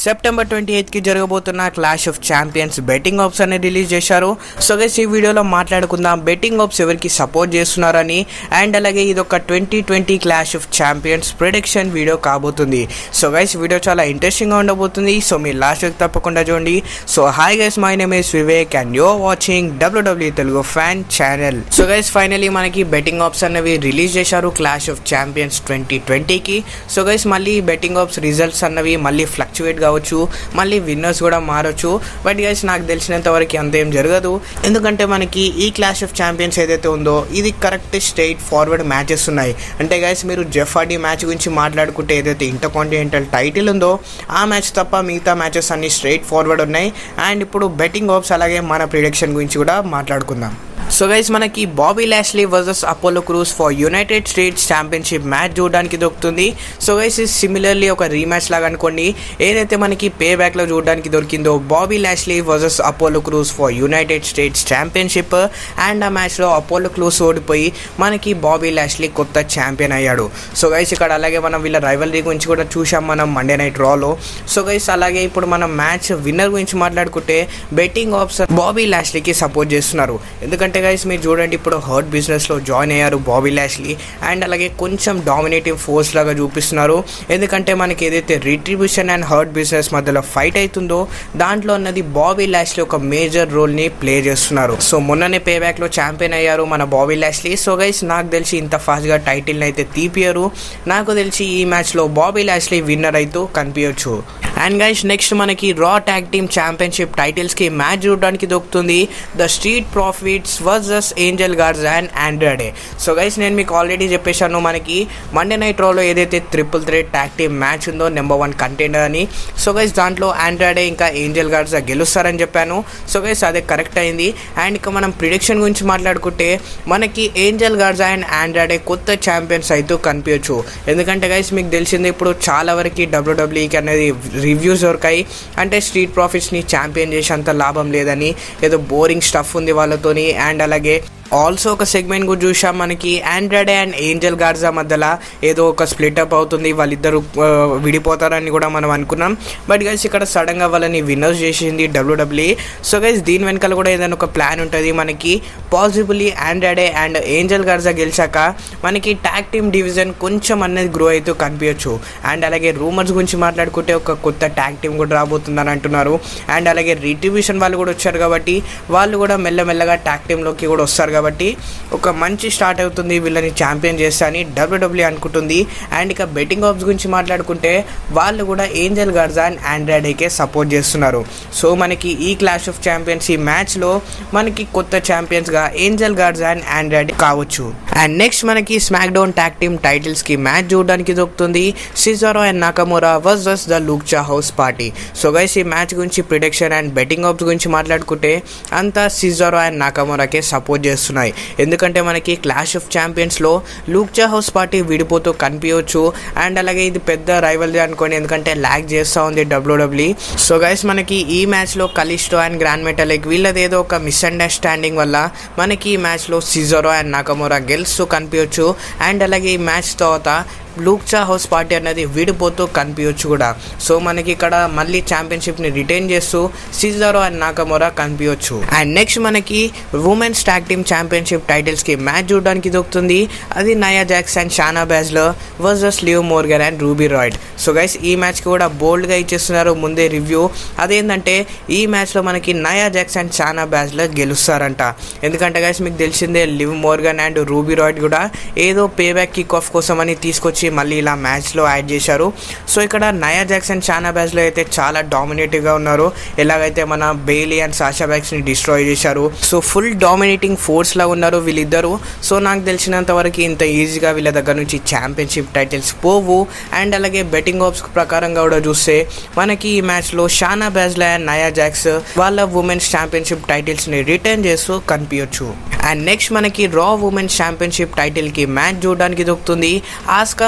September twenty eighth కి జరగబోతున్న clash of champions betting apps అనేది రిలీజ్ చేశారు సో గైస్ ఈ వీడియోలో మాట్లాడుకుందాం బెట్టింగ్ ఆప్స్ ఎవరికి సపోర్ట్ చేస్తున్నారని అండ్ అలాగే ఇది ఒక twenty twenty clash of champions prediction video కాబోతుంది సో గైస్ వీడియో చాలా ఇంట్రెస్టింగ్ గా ఉండబోతుంది సో మీరు లాస్ట్ వరకు తప్పకుండా చూడండి so hi guys my name is Vivek and you're watching WWE Telugu fan channel so guys finally మనకి బెట్టింగ్ ఆప్స్ అనేవి రిలీజ్ చేశారు క్లాష్ ఆఫ్ ఛాంపియన్స్ ట్వంటీ ట్వంటీకి సో గైస్ మళ్ళీ బెట్టింగ్ ఆప్స్ రిజల్ట్స్ అన్నవి మళ్ళీ ఫ్లక్చువేట్ కావచ్చు మళ్ళీ విన్నర్స్ కూడా మారొచ్చు బట్ గైస్ నాకు తెలిసినంత వరకు అంత ఏం జరగదు ఎందుకంటే మనకి ఈ క్లాష్ ఆఫ్ ఛాంపియన్స్ ఏదైతే ఉందో ఇది కరెక్ట్ స్ట్రైట్ ఫార్వర్డ్ మ్యాచెస్ ఉన్నాయి అంటే గైస్ మీరు జెఫార్డీ మ్యాచ్ గురించి మాట్లాడుకుంటే ఏదైతే ఇంటర్ కాంటినెంటల్ టైటిల్ ఉందో ఆ మ్యాచ్ తప్ప మిగతా మ్యాచెస్ అన్ని స్ట్రైట్ ఫార్వర్డ్ ఉన్నాయి అండ్ ఇప్పుడు బెట్టింగ్ ఆప్స్ అలాగే మన ప్రిడిక్షన్ గురించి కూడా మాట్లాడుకుందాం సో గైస్ మనకి Bobby Lashley versus Apollo Crews for United States championship match చూడడానికి దొరుకుతుంది సో గైస్ ఇది సిమిలర్లీ ఒక రీమ్యాచ్ లాగా అనుకోండి ఏదైతే మనకి పే బ్యాక్లో చూడడానికి దొరికిందో Bobby Lashley versus Apollo Crews for United States championship and ఆ మ్యాచ్లో అపోలో క్రూజ్ ఓడిపోయి మనకి బాబీ లాష్లీ కొత్త ఛాంపియన్ అయ్యాడు సో గైస్ ఇక్కడ అలాగే మనం వీళ్ళ రైవలరీ గురించి కూడా చూసాం మనం మండే నైట్ రాలో సో గైస్ అలాగే ఇప్పుడు మనం మ్యాచ్ విన్నర్ గురించి మాట్లాడుకుంటే బెట్టింగ్ ఆప్షన్ బాబీ లాష్లీకి సపోర్ట్ చేస్తున్నారు ఎందుకంటే గైస్ మీరు చూడండి ఇప్పుడు హర్ట్ బిజినెస్లో జాయిన్ అయ్యారు బాబీ లాష్లీ అండ్ అలాగే కొంచెం డామినేటివ్ ఫోర్స్ లాగా చూపిస్తున్నారు ఎందుకంటే మనకి ఏదైతే రిట్రిబ్యూషన్ అండ్ హర్ట్ బిజినెస్ మధ్యలో ఫైట్ అవుతుందో దాంట్లో అన్నది బాబీ లాష్లీ ఒక మేజర్ రోల్ని ప్లే చేస్తున్నారు సో మొన్ననే పే బ్యాక్లో ఛాంపియన్ అయ్యారు మన బాబీ లాష్లీ సో గైస్ నాకు తెలిసి ఇంత ఫాస్ట్గా టైటిల్ని అయితే తీపియరు నాకు తెలిసి ఈ మ్యాచ్లో బాబీ లాష్లీ విన్నర్ అయితే కనిపించచ్చు అండ్ గైస్ నెక్స్ట్ మనకి రా ట్యాగ్ టీమ్ ఛాంపియన్షిప్ టైటిల్స్కి మ్యాచ్ చూడడానికి దొరుకుతుంది the Street Profits versus Angel Garza and Andrade so guys నేను మీకు ఆల్రెడీ చెప్పేశాను మనకి మండే నైట్ రోలో ఏదైతే triple threat tag team match ఉందో నెంబర్ వన్ కంటెండర్ అని సో గైస్ దాంట్లో ఆండ్రాడే ఇంకా ఏంజల్ గార్డ్స్ గెలుస్తారని చెప్పాను సో గైస్ అదే కరెక్ట్ అయింది అండ్ ఇక మనం ప్రిడిక్షన్ గురించి మాట్లాడుకుంటే మనకి ఏంజల్ గార్డ్స్ అండ్ ఆండ్రాడే కొత్త ఛాంపియన్స్ అయితే కనిపించచ్చు ఎందుకంటే గైస్ మీకు తెలిసింది ఇప్పుడు చాలా వరకు డబ్ల్యూడబ్ల్యూఈకి అనేది రివ్యూస్ దొరికాయి అంటే స్ట్రీట్ ప్రాఫిట్స్ని ఛాంపియన్ చేసేంత లాభం లేదని ఏదో బోరింగ్ స్టఫ్ ఉంది వాళ్ళతోని అండ్ అలాగే ఆల్సో ఒక సెగ్మెంట్ కూడా చూసాం మనకి ఆండ్రాయిడ్ అండ్ ఏంజల్ గార్జా మధ్యలో ఏదో ఒక స్ప్లిట్ అప్ అవుతుంది వాళ్ళిద్దరు ఆ, విడిపోతారని కూడా మనం అనుకున్నాం బట్ గైస్ ఇక్కడ సడన్గా వాళ్ళని విన్నర్స్ చేసింది డబ్ల్యూడబ్ల్యూ సో గైస్ దీని వెనకాల కూడా ఏదైనా ఒక ప్లాన్ ఉంటుంది మనకి possibly Andrade and Angel Garza గెలిచాక మనకి ట్యాగ్ టీమ్ డివిజన్ కొంచెం అనేది గ్రో అవుతూ కనిపించచ్చు అండ్ అలాగే రూమర్స్ గురించి మాట్లాడుకుంటే ఒక కొత్త ట్యాగ్ టీమ్ కూడా రాబోతుందని అంటున్నారు అండ్ అలాగే రిట్రిబ్యూషన్ వాళ్ళు కూడా వచ్చారు కాబట్టి వాళ్ళు కూడా మెల్లమెల్లగా ట్యాగ్ టీంలోకి కూడా వస్తారు కాబట్టి ఒక మంచి స్టార్ట్ అవుతుంది వీళ్ళని ఛాంపియన్ చేస్తా అని డబ్ల్యూడబ్ల్యూ అనుకుంటుంది అండ్ ఇక బెట్టింగ్ ఆప్స్ గురించి మాట్లాడుకుంటే వాళ్ళు కూడా ఏంజల్ గార్జా అండ్ ఆండ్రాయిడ్కే సపోర్ట్ చేస్తున్నారు సో మనకి ఈ క్లాష్ ఆఫ్ ఛాంపియన్స్ ఈ మ్యాచ్లో మనకి కొత్త ఛాంపియన్స్గా ఏంజల్ గార్జా అండ్ ఆండ్రాయిడ్ కావచ్చు అండ్ నెక్స్ట్ మనకి స్మాక్ డౌన్ ట్యాగ్ టీమ్ టైటిల్స్కి మ్యాచ్ చూడడానికి దొరుకుతుంది Cesaro and Nakamura versus the Lucha House Party so guys ఈ మ్యాచ్ గురించి ప్రిడిక్షన్ అండ్ బెట్టింగ్ ఆప్స్ గురించి మాట్లాడుకుంటే అంతా సిజారో అండ్ నాకమోరాకే సపోర్ట్ చేస్తున్నాయి ఎందుకంటే మనకి క్లాష్ ఆఫ్ ఛాంపియన్స్లో లూక్చా హౌస్ పార్టీ విడిపోతూ కనిపించవచ్చు అండ్ అలాగే ఇది పెద్ద రైవల్ది అనుకోండి ఎందుకంటే ల్యాక్ చేస్తూ ఉంది డబ్ల్యూడబ్ల్యూ సో గైస్ మనకి ఈ మ్యాచ్లో కలిస్టో అండ్ గ్రాండ్ మెటాలిక్ వీళ్ళది ఏదో ఒక మిస్అండర్స్టాండింగ్ వల్ల మనకి ఈ మ్యాచ్లో సిజోరో అండ్ నాకమోరా గెలుస్తూ కనిపించవచ్చు అండ్ అలాగే ఈ మ్యాచ్ తర్వాత లూక్చా హౌస్ పార్టీ అనేది విడిపోతూ కనిపించవచ్చు కూడా సో మనకి ఇక్కడ మళ్ళీ ఛాంపియన్షిప్ని రిటైన్ చేస్తూ సిజారో అండ్ నాకమోరా కనిపించవచ్చు అండ్ నెక్స్ట్ మనకి ఉమెన్స్ ట్యాగ్ టీమ్ ఛాంపియన్షిప్ టైటిల్స్కి మ్యాచ్ చూడడానికి దొరుకుతుంది అది Nia Jax and Shayna Baszler versus Liv Morgan and Ruby Riott so guys ఈ మ్యాచ్కి కూడా బోల్డ్గా ఇచ్చేస్తున్నారు ముందే రివ్యూ అదేంటంటే ఈ మ్యాచ్లో మనకి Nia Jax and Shayna Baszler గెలుస్తారంట ఎందుకంటే గైస్ మీకు తెలిసిందే Liv Morgan and Ruby Riott కూడా ఏదో పే బ్యాక్ కిక్ ఆఫ్ కోసం అని తీసుకొచ్చి మళ్ళీ ఇలా మ్యాచ్లో యాడ్ చేశారు సో ఇక్కడ నయా జాక్సన్ షానా బ్యాజ్లో అయితే చాలా డామినేటివ్గా ఉన్నారు ఎలాగైతే మన బెయిలీ అండ్ సాషా బ్యాగ్స్ని డిస్ట్రాయ్ చేశారు సో ఫుల్ డామినేటింగ్ ఫోర్స్ లా ఉన్నారు వీళ్ళిద్దరు సో నాకు తెలిసినంత వరకు ఇంత ఈజీగా వీళ్ళ దగ్గర నుంచి ఛాంపియన్షిప్ టైటిల్స్ పోవు అండ్ అలాగే బెట్టింగ్ ఆప్స్ ప్రకారంగా కూడా చూస్తే మనకి ఈ మ్యాచ్లో Shayna Baszler and Nia Jax వాళ్ళ ఉమెన్స్ ఛాంపియన్షిప్ టైటిల్స్ని రిటర్న్ చేస్తూ కనిపించవచ్చు అండ్ నెక్స్ట్ మనకి రా ఉమెన్స్ ఛాంపియన్షిప్ టైటిల్కి మ్యాచ్ చూడడానికి దొరుకుతుంది Asuka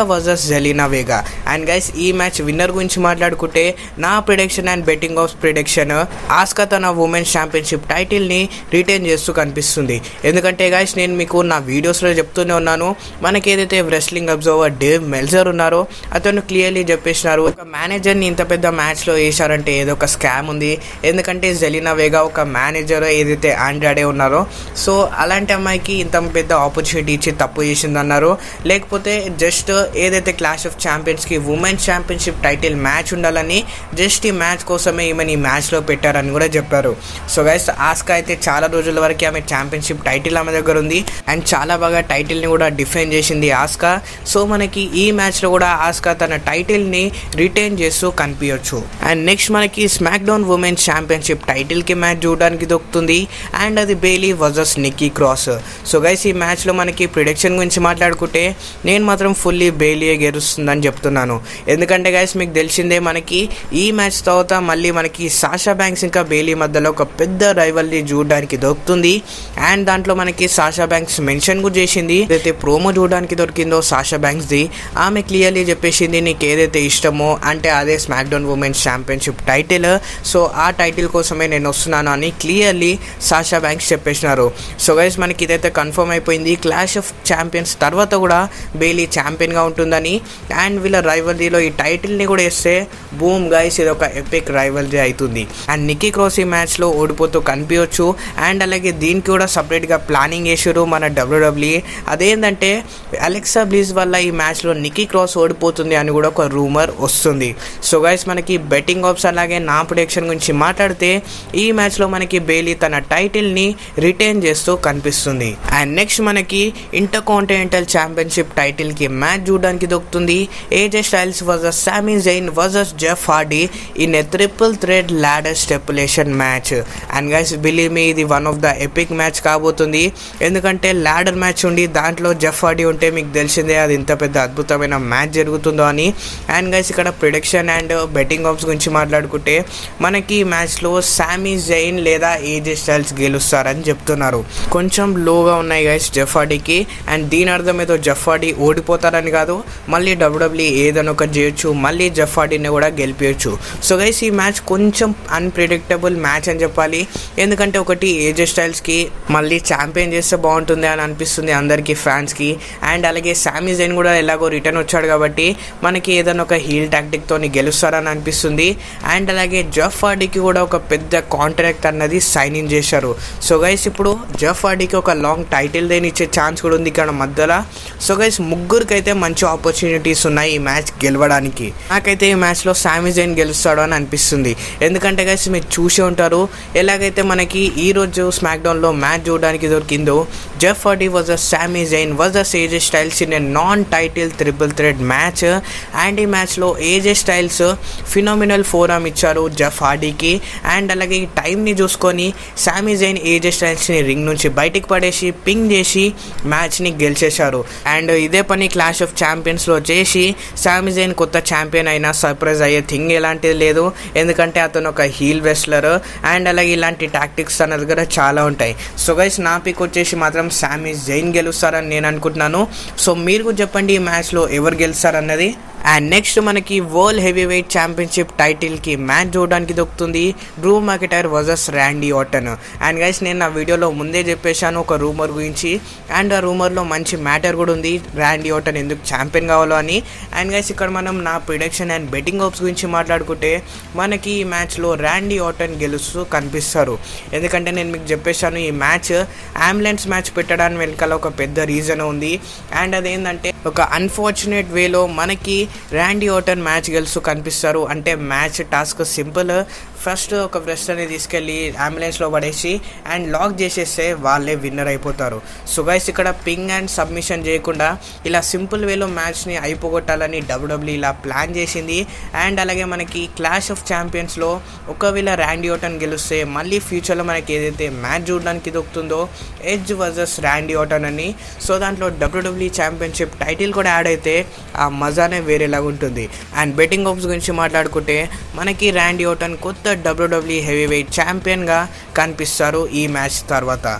versus Zelina Vega and guys ఈ మ్యాచ్ విన్నర్ గురించి మాట్లాడుకుంటే నా prediction and betting apps prediction Asuka తన ఉమెన్స్ ఛాంపియన్షిప్ టైటిల్ని రిటైన్ చేస్తూ కనిపిస్తుంది ఎందుకంటే గైస్ నేను మీకు నా వీడియోస్లో చెప్తూనే ఉన్నాను మనకి ఏదైతే రెస్లింగ్ అబ్జర్వర్ డేవ్ మెల్జర్ ఉన్నారో అతను క్లియర్లీ చెప్పేసినారు ఒక మేనేజర్ని ఇంత పెద్ద మ్యాచ్లో వేశారంటే ఏదో ఒక స్కామ్ ఉంది ఎందుకంటే జెలీనా వేగా ఒక మేనేజర్ ఏదైతే ఆండ్రాడే ఉన్నారో సో అలాంటి అమ్మాయికి ఇంత పెద్ద ఆపర్చునిటీ ఇచ్చి తప్పు చేసింది అన్నారు లేకపోతే జస్ట్ ఏదైతే క్లాష్ ఆఫ్ ఛాంపియన్స్కి ఉమెన్స్ ఛాంపియన్షిప్ టైటిల్ మ్యాచ్ ఉండాలని జస్ట్ ఈ మ్యాచ్ కోసమే ఈమెను ఈ మ్యాచ్లో పెట్టారని కూడా చెప్పారు సో గైస్ ఆస్కా అయితే చాలా రోజుల వరకు ఆమె ఛాంపియన్షిప్ టైటిల్ ఆమె దగ్గర ఉంది అండ్ చాలా బాగా టైటిల్ని కూడా డిఫెండ్ చేసింది ఆస్కా సో మనకి ఈ మ్యాచ్లో కూడా ఆస్కా తన టైటిల్ని రిటైన్ చేస్తూ కనిపించవచ్చు అండ్ నెక్స్ట్ మనకి స్మాక్ డౌన్ ఉమెన్స్ ఛాంపియన్షిప్ టైటిల్కి మ్యాచ్ చూడడానికి దొరుకుతుంది అండ్ అది Bayley versus Nikki Cross so guys ఈ మ్యాచ్లో మనకి ప్రిడిక్షన్ గురించి మాట్లాడుకుంటే నేను మాత్రం ఫుల్లీ బేలీయే గెలుస్తుందని చెప్తున్నాను ఎందుకంటే గైస్ మీకు తెలిసిందే మనకి ఈ మ్యాచ్ తర్వాత మళ్ళీ మనకి సాషా బ్యాంక్స్ ఇంకా బేలీ మధ్యలో ఒక పెద్ద రైవల్ని చూడడానికి దొరుకుతుంది అండ్ దాంట్లో మనకి సాషా బ్యాంక్స్ మెన్షన్ కూడా చేసింది ఏదైతే ప్రోమో చూడడానికి దొరికిందో సాషా బ్యాంక్స్ది ఆమె క్లియర్లీ చెప్పేసింది నీకు ఏదైతే ఇష్టమో అంటే అదే SmackDown women's championship title so ఆ టైటిల్ కోసమే నేను వస్తున్నాను అని క్లియర్లీ సాషా బ్యాంక్స్ చెప్పేసినారు సో గైస్ మనకి ఇదైతే కన్ఫర్మ్ అయిపోయింది క్లాష్ ఆఫ్ ఛాంపియన్స్ తర్వాత కూడా బేలీ ఛాంపియన్గా ఉంటుందని అండ్ వీళ్ళ రైవల్రీలో ఈ టైటిల్ని కూడా వేస్తే బూమ్ గైస్ ఇది ఒక ఎపిక్ రైవల్రీ అవుతుంది అండ్ నిక్కీ క్రాస్ ఈ మ్యాచ్లో ఓడిపోతూ కనిపించవచ్చు అండ్ అలాగే దీనికి కూడా సపరేట్గా ప్లానింగ్ చేసారు మన డబ్ల్యూడబ్ల్యూ అదేంటంటే అలెక్సా బ్లీజ్ వల్ల ఈ మ్యాచ్లో నిక్కీ క్రాస్ ఓడిపోతుంది అని కూడా ఒక రూమర్ వస్తుంది సో గైస్ మనకి బెట్టింగ్ ఆప్స్ అలాగే నా ప్రొడక్షన్ గురించి మాట్లాడితే ఈ మ్యాచ్లో మనకి బేలీ తన టైటిల్ని రిటైన్ చేస్తూ కనిపిస్తుంది అండ్ నెక్స్ట్ మనకి ఇంటర్ కాంటినెంటల్ ఛాంపియన్షిప్ టైటిల్కి మ్యాచ్ చూడడానికి దొరుకుతుంది AJ Styles versus Sami Zayn versus Jeff Hardy in a triple threat ladder stipulation match and guys believe me ఇది one of the epic match కాబోతుంది ఎందుకంటే ladder match ఉండి దాంట్లో Jeff Hardy ఉంటే మీకు తెలిసిందే అది ఇంత పెద్ద అద్భుతమైన మ్యాచ్ జరుగుతుందో అని అండ్ గైస్ ఇక్కడ ప్రొడిక్షన్ అండ్ బెట్టింగ్ ఆప్స్ గురించి మాట్లాడుకుంటే మనకి ఈ మ్యాచ్లో సామీ జైన్ లేదా ఏజే స్టైల్స్ గెలుస్తారని చెప్తున్నారు కొంచెం లోగా ఉన్నాయి గైస్ జఫాడీకి అండ్ దీని అర్థం ఏదో జఫాడీ ఓడిపోతారని కాదు మళ్ళీ డబ్ల్యూడబ్ల్యూ ఏదైనా ఒకటి చేయొచ్చు మళ్ళీ జఫాడీని కూడా గెలిపించచ్చు సో గైస్ ఈ మ్యాచ్ కొంచెం అన్ప్రిడిక్టబుల్ మ్యాచ్ అని చెప్పాలి ఎందుకంటే ఒకటి ఏజే స్టైల్స్కి మళ్ళీ ఛాంపియన్ చేస్తే బాగుంటుంది అని అనిపిస్తుంది అందరికీ ఫ్యాన్స్కి అండ్ అలాగే శామీ జైన్ కూడా ఎలాగో రిటర్న్ వచ్చాడు కాబట్టి మనకి ఏదైనా ఒక హీల్ టాక్టిక్తో గెలుస్తారని అనిపిస్తుంది అండ్ అలాగే జఫ్ హార్డీకి కూడా ఒక పెద్ద కాంట్రాక్ట్ అన్నది సైన్ ఇన్ చేశారు సో గైస్ ఇప్పుడు జఫ్ హార్డీకి ఒక లాంగ్ టైటిల్ దేని ఇచ్చే ఛాన్స్ కూడా ఉంది ఇక్కడ మధ్యలో సో గైస్ ముగ్గురికి అయితే మంచి ఆపర్చునిటీస్ ఉన్నాయి ఈ మ్యాచ్ గెలవడానికి నాకైతే ఈ మ్యాచ్లో శామీ జైన్ గెలుస్తాడు అని అనిపిస్తుంది ఎందుకంటే గైస్ మీరు చూసే ఉంటారు ఎలాగైతే మనకి ఈ రోజు స్మాక్ డౌన్లో మ్యాచ్ చూడడానికి దొరికిందో Jeff Hardy versus Sami Zayn versus AJ Styles in a non title triple threat match and ఈ మ్యాచ్లో ఏజే స్టైల్స్ ఫినామినల్ ఫోరామ్ ఇచ్చారు జెఫ్ హార్డీకి అండ్ అలాగే ఈ టైంని చూసుకొని శామీ జైన్ ఏజే స్టైల్స్ని రింగ్ నుంచి బయటికి పడేసి పింగ్ చేసి మ్యాచ్ని గెలిచేశారు అండ్ ఇదే పని క్లాష్ ఆఫ్ ఛాంపియన్స్లో చేసి శామీ జైన్ కొత్త ఛాంపియన్ అయినా సర్ప్రైజ్ అయ్యే థింగ్ ఎలాంటిది లేదు ఎందుకంటే అతను ఒక హీల్ వెస్లర్ అండ్ అలాగే ఇలాంటి టాక్టిక్స్ తన దగ్గర చాలా ఉంటాయి సో గైస్ నా పిక్ వచ్చేసి మాత్రం శామీ జైన్ గెలుస్తారని నేను అనుకుంటున్నాను సో మీరు కూడా చెప్పండి ఈ మ్యాచ్లో ఎవరు గెలుస్తారన్నది అండ్ నెక్స్ట్ మనకి వరల్డ్ హెవీ వెయిట్ ఛాంపియన్షిప్ టైటిల్కి మ్యాచ్ చూడడానికి దొరుకుతుంది Drew McIntyre versus Randy Orton and guys నేను నా వీడియోలో ముందే చెప్పేశాను ఒక రూమర్ గురించి అండ్ ఆ రూమర్లో మంచి మ్యాటర్ కూడా ఉంది ర్యాండీ ఆటన్ ఎందుకు ఛాంపియన్ కావాలో అని అండ్ గైస్ ఇక్కడ మనం నా ప్రిడక్షన్ అండ్ బెట్టింగ్ ఆప్స్ గురించి మాట్లాడుకుంటే మనకి ఈ మ్యాచ్లో ర్యాండీ ఆటన్ గెలుస్తూ కనిపిస్తారు ఎందుకంటే నేను మీకు చెప్పేశాను ఈ మ్యాచ్ అంబులెన్స్ మ్యాచ్ పెట్టడానికి వెనకాల ఒక పెద్ద రీజన్ ఉంది అండ్ అదేంటంటే ఒక అన్ఫార్చునేట్ వేలో మనకి ర్యాండీ ఓటన్ మ్యాచ్ గెలుస్తూ కనిపిస్తారు అంటే మ్యాచ్ టాస్క్ సింపుల్ ఫస్ట్ ఒక బ్రెస్టర్ని తీసుకెళ్ళి అంబులెన్స్లో పడేసి అండ్ లాక్ చేసేస్తే వాళ్ళే విన్నర్ అయిపోతారు సో గైస్ ఇక్కడ పింగ్ అండ్ సబ్మిషన్ చేయకుండా ఇలా సింపుల్ వేలో మ్యాచ్ని అయిపోగొట్టాలని డబ్ల్యూడబ్ల్యూ ఇలా ప్లాన్ చేసింది అండ్ అలాగే మనకి క్లాష్ ఆఫ్ ఛాంపియన్స్లో ఒకవేళ ర్యాండీ ఓటన్ గెలిస్తే మళ్ళీ ఫ్యూచర్లో మనకి ఏదైతే మ్యాచ్ చూడడానికి దొరుకుతుందో ఎడ్జ్ వర్సెస్ ర్యాండీ ఓటన్ అని సో దాంట్లో డబ్ల్యూడబ్ల్యూ ఛాంపియన్షిప్ టైటిల్ కూడా యాడ్ అయితే ఆ మజానే వేరేలాగా ఉంటుంది అండ్ బెట్టింగ్ ఆప్స్ గురించి మాట్లాడుకుంటే మనకి ర్యాండీ ఓటన్ కొత్త డబ్ల్యూడబ్ల్యూ హెవీ వెయిట్ ఛాంపియన్గా కనిపిస్తారు ఈ మ్యాచ్ తర్వాత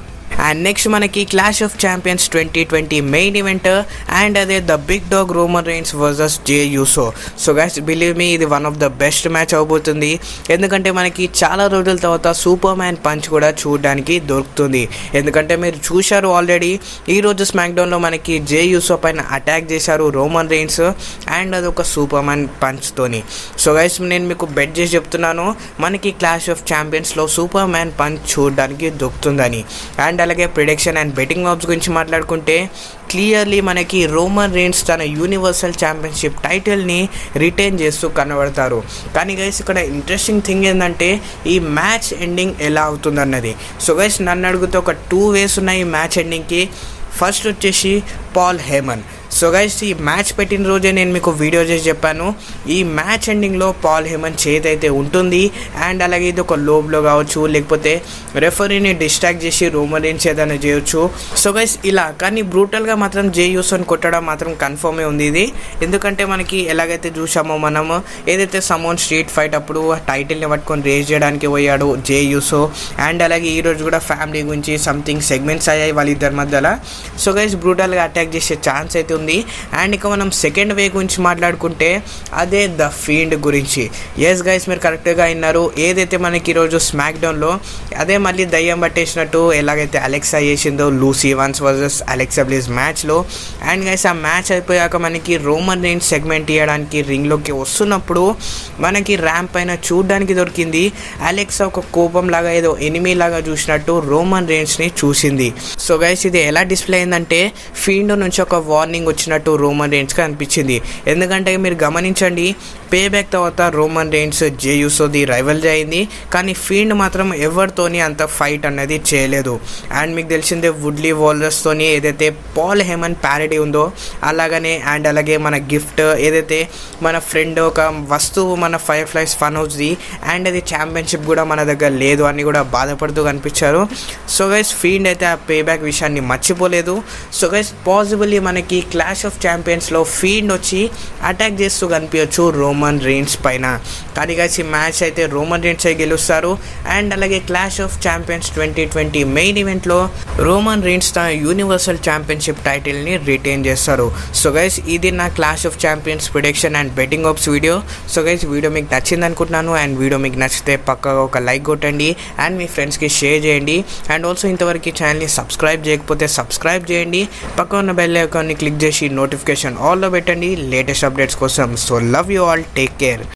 అండ్ నెక్స్ట్ మనకి clash of champions twenty twenty main event and అదే the big dog Roman Reigns versus Jey Uso so guys believe me ఇది one of the best match అవబోతుంది ఎందుకంటే మనకి చాలా రోజుల తర్వాత సూపర్ మ్యాన్ పంచ్ కూడా చూడడానికి దొరుకుతుంది ఎందుకంటే మీరు చూశారు ఆల్రెడీ ఈరోజు స్మాక్డౌన్లో మనకి జే యూసో పైన అటాక్ చేశారు రోమన్ రైన్స్ అండ్ అదొక సూపర్ మ్యాన్ పంచ్తోని సో గైస్ నేను మీకు బెట్ చేసి చెప్తున్నాను మనకి క్లాష్ ఆఫ్ ఛాంపియన్స్లో సూపర్ మ్యాన్ పంచ్ చూడడానికి దొరుకుతుందని అండ్ అలాగే ప్రిడిక్షన్ అండ్ బెట్టింగ్ ఆప్స్ గురించి మాట్లాడుకుంటే క్లియర్లీ మనకి రోమన్ రేన్స్ తన యూనివర్సల్ ఛాంపియన్షిప్ టైటిల్ని రిటైన్ చేస్తూ కనబడతారు కానీ గైస్ ఇక్కడ ఇంట్రెస్టింగ్ థింగ్ ఏంటంటే ఈ మ్యాచ్ ఎండింగ్ ఎలా అవుతుందన్నది సో గైస్ నన్ను అడిగితే ఒక టూ వేస్ ఉన్నాయి ఈ మ్యాచ్ ఎండింగ్కి ఫస్ట్ వచ్చేసి పాల్ హేమన్ సో గైస్ ఈ మ్యాచ్ పెట్టిన రోజే నేను మీకు వీడియో చేసి చెప్పాను ఈ మ్యాచ్ ఎండింగ్లో పాల్ హేమన్ చేతి అయితే ఉంటుంది అండ్ అలాగే ఇది ఒక లోబ్లో కావచ్చు లేకపోతే రెఫరీని డిస్ట్రాక్ట్ చేసి రోమరియన్స్ ఏదైనా చేయొచ్చు సో గైస్ ఇలా కానీ బ్రూటల్గా మాత్రం జే యూసోని కొట్టడం మాత్రం కన్ఫర్మే ఉంది ఇది ఎందుకంటే మనకి ఎలాగైతే చూసామో మనము ఏదైతే సమోన్ స్ట్రీట్ ఫైట్ అప్పుడు టైటిల్ని పట్టుకొని రేజ్ చేయడానికి పోయాడు జే యూసో అండ్ అలాగే ఈరోజు కూడా ఫ్యామిలీ గురించి సంథింగ్ సెగ్మెంట్స్ అయ్యాయి వాళ్ళిద్దరి మధ్యలో సో గైస్ బ్రూటల్గా అటాక్ చేసే ఛాన్స్ అయితే ఉంది అండ్ ఇక మనం సెకండ్ వే గురించి మాట్లాడుకుంటే అదే ద ఫీల్డ్ గురించి ఎస్ గైస్ మీరు కరెక్ట్గా అయినారు ఏదైతే మనకి ఈరోజు స్మాక్ డౌన్లో అదే మళ్ళీ దయ్యం పట్టేసినట్టు ఎలాగైతే అలెక్సా చేసిందో లూసీ వన్స్ వర్సెస్ అలెక్సా బ్లీజ్ మ్యాచ్లో అండ్ గైస్ ఆ మ్యాచ్ అయిపోయాక మనకి రోమన్ రేంజ్ సెగ్మెంట్ ఇవ్వడానికి రింగ్లోకి వస్తున్నప్పుడు మనకి ర్యాంప్ పైన చూడడానికి దొరికింది అలెక్సా ఒక కోపం లాగా ఏదో ఎనిమీ లాగా చూసినట్టు రోమన్ రేంజ్ని చూసింది సో గైస్ ఇది ఎలా డిస్ప్లే అయిందంటే ఫీల్డ్ నుంచి ఒక వార్నింగ్ వచ్చినట్టు రోమన్ రేంజ్కి అనిపించింది ఎందుకంటే మీరు గమనించండి పే బ్యాక్ తర్వాత రోమన్ రేంజ్ జే యూసోది రైవల్ అయింది కానీ ఫీల్డ్ మాత్రం ఎవరితోని అంత ఫైట్ అనేది చేయలేదు అండ్ మీకు తెలిసిందే వుడ్లీ వాల్రస్తోని ఏదైతే పాల్ హేమన్ ప్యారిటీ ఉందో అలాగనే అండ్ అలాగే మన గిఫ్ట్ ఏదైతే మన ఫ్రెండ్ ఒక వస్తువు మన ఫైర్ ఫ్లైస్ ఫన్ హౌస్ది అండ్ అది ఛాంపియన్షిప్ కూడా మన దగ్గర లేదు అని కూడా బాధపడుతూ కనిపించారు సో గైస్ ఫీల్డ్ అయితే ఆ పే బ్యాక్ విషయాన్ని మర్చిపోలేదు సో గైస్ పాసిబుల్లీ మనకి క్లాష్ ఆఫ్ ఛాంపియన్స్లో ఫీల్డ్ వచ్చి అటాక్ చేస్తూ కనిపించచ్చు రోమన్ రేంజ్ పైన కానీ గైస్ ఈ మ్యాచ్ అయితే రోమన్ రేంజ్ అయి గెలుస్తారు అండ్ అలాగే clash of champions twenty twenty main ఈవెంట్లో రోమన్ రేంజ్ తన యూనివర్సల్ ఛాంపియన్షిప్ టైటిల్ని రిటైన్ చేస్తారు సో గైస్ ఇది నా clash of champions prediction and betting apps video so guys video మీకు నచ్చింది అనుకుంటున్నాను అండ్ వీడియో మీకు నచ్చితే పక్కగా ఒక లైక్ కొట్టండి అండ్ మీ ఫ్రెండ్స్కి షేర్ చేయండి అండ్ ఆల్సో ఇంతవరకు ఈ ఛానల్ని సబ్స్క్రైబ్ చేయకపోతే సబ్స్క్రైబ్ చేయండి పక్క ఉన్న బెల్ ఐకాన్ని క్లిక్ చేసి నోటిఫికేషన్ ఆల్లో పెట్టండి లేటెస్ట్ అప్డేట్స్ కోసం so love you all take care